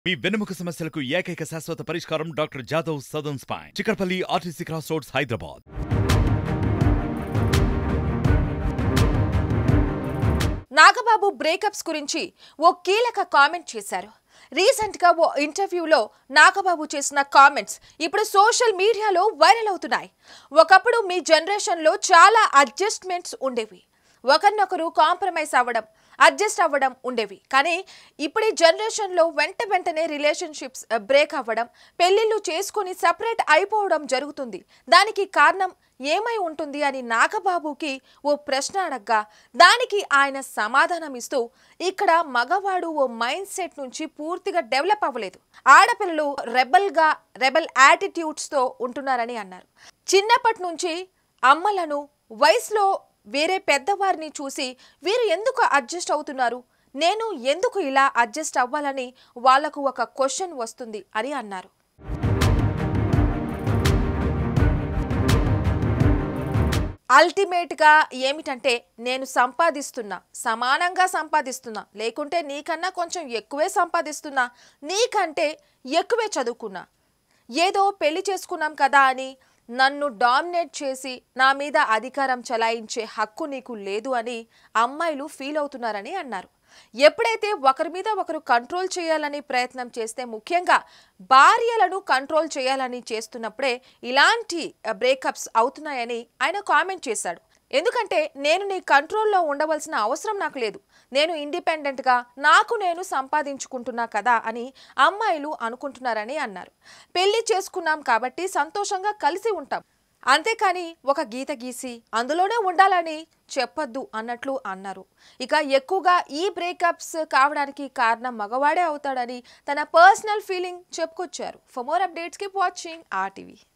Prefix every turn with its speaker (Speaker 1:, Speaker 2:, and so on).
Speaker 1: మీ వెన్నెముక సమస్యలకు ఏకైక శాశ్వత పరిష్కారం doctor Jadhav Sadan spine Chikkadpally RTC cross roads Hyderabad
Speaker 2: Nagababu breakups గురించి ఓ కీలక కామెంట్ చేశారు రీసెంట్ గా ఓ ఇంటర్వ్యూలో నాగబాబు చేసిన కామెంట్స్ ఇప్పుడు సోషల్ మీడియాలో వైరల్ అవుతున్నాయి ఒకప్పుడు మీ జనరేషన్ లో చాలా అడ్జస్ట్మెంట్స్ ఉండేవి ఒకరినొకరు కాంప్రమైజ్ అవ్వడం అడ్జస్ట్ అవ్వడం ఉండేవి కానీ ఇప్పుడు ఈ జనరేషన్లో వెంట వెంటనే రిలేషన్షిప్స్ బ్రేక్ అవ్వడం పెళ్లిళ్ళు చేసుకొని సపరేట్ అయిపోవడం జరుగుతుంది దానికి కారణం ఏమై ఉంటుంది అని నాగబాబుకి ఓ ప్రశ్న అడగ్గా దానికి ఆయన సమాధానం ఇస్తూ ఇక్కడ మగవాడు ఓ మైండ్ సెట్ నుంచి పూర్తిగా డెవలప్ అవ్వలేదు ఆడపిల్లలు రెబల్గా రెబల్ యాటిట్యూడ్స్తో ఉంటున్నారని అన్నారు చిన్నప్పటి నుంచి అమ్మలను వయసులో వేరే పెద్దవారిని చూసి వీరు ఎందుకు అడ్జస్ట్ అవుతున్నారు నేను ఎందుకు ఇలా అడ్జస్ట్ అవ్వాలని వాళ్లకు ఒక క్వశ్చన్ వస్తుంది అని అన్నారు అల్టిమేట్గా ఏమిటంటే నేను సంపాదిస్తున్నా సమానంగా సంపాదిస్తున్నా లేకుంటే నీకన్నా కొంచెం ఎక్కువే సంపాదిస్తున్నా నీకంటే ఎక్కువే చదువుకున్నా ఏదో పెళ్లి చేసుకున్నాం కదా అని నన్ను డామినేట్ చేసి నా మీద అధికారం చలాయించే హక్కు నీకు లేదు అని అమ్మాయిలు ఫీల్ అవుతున్నారని అన్నారు ఎప్పుడైతే ఒకరి మీద ఒకరు కంట్రోల్ చేయాలని ప్రయత్నం చేస్తే ముఖ్యంగా భార్యలను కంట్రోల్ చేయాలని చేస్తున్నప్పుడే ఇలాంటి బ్రేకప్స్ అవుతున్నాయని ఆయన కామెంట్ చేశాడు ఎందుకంటే నేను నీ కంట్రోల్లో ఉండవలసిన అవసరం నాకు లేదు నేను ఇండిపెండెంట్గా నాకు నేను సంపాదించుకుంటున్నా కదా అని అమ్మాయిలు అనుకుంటున్నారని అన్నారు పెళ్లి చేసుకున్నాం కాబట్టి సంతోషంగా కలిసి ఉంటాం అంతేకాని ఒక గీత గీసి అందులోనే ఉండాలని చెప్పొద్దు అన్నట్లు అన్నారు ఇక ఎక్కువగా ఈ బ్రేకప్స్ కావడానికి కారణం మగవాడే అవుతాడని తన పర్సనల్ ఫీలింగ్ చెప్పుకొచ్చారు for more updates keep watching RTV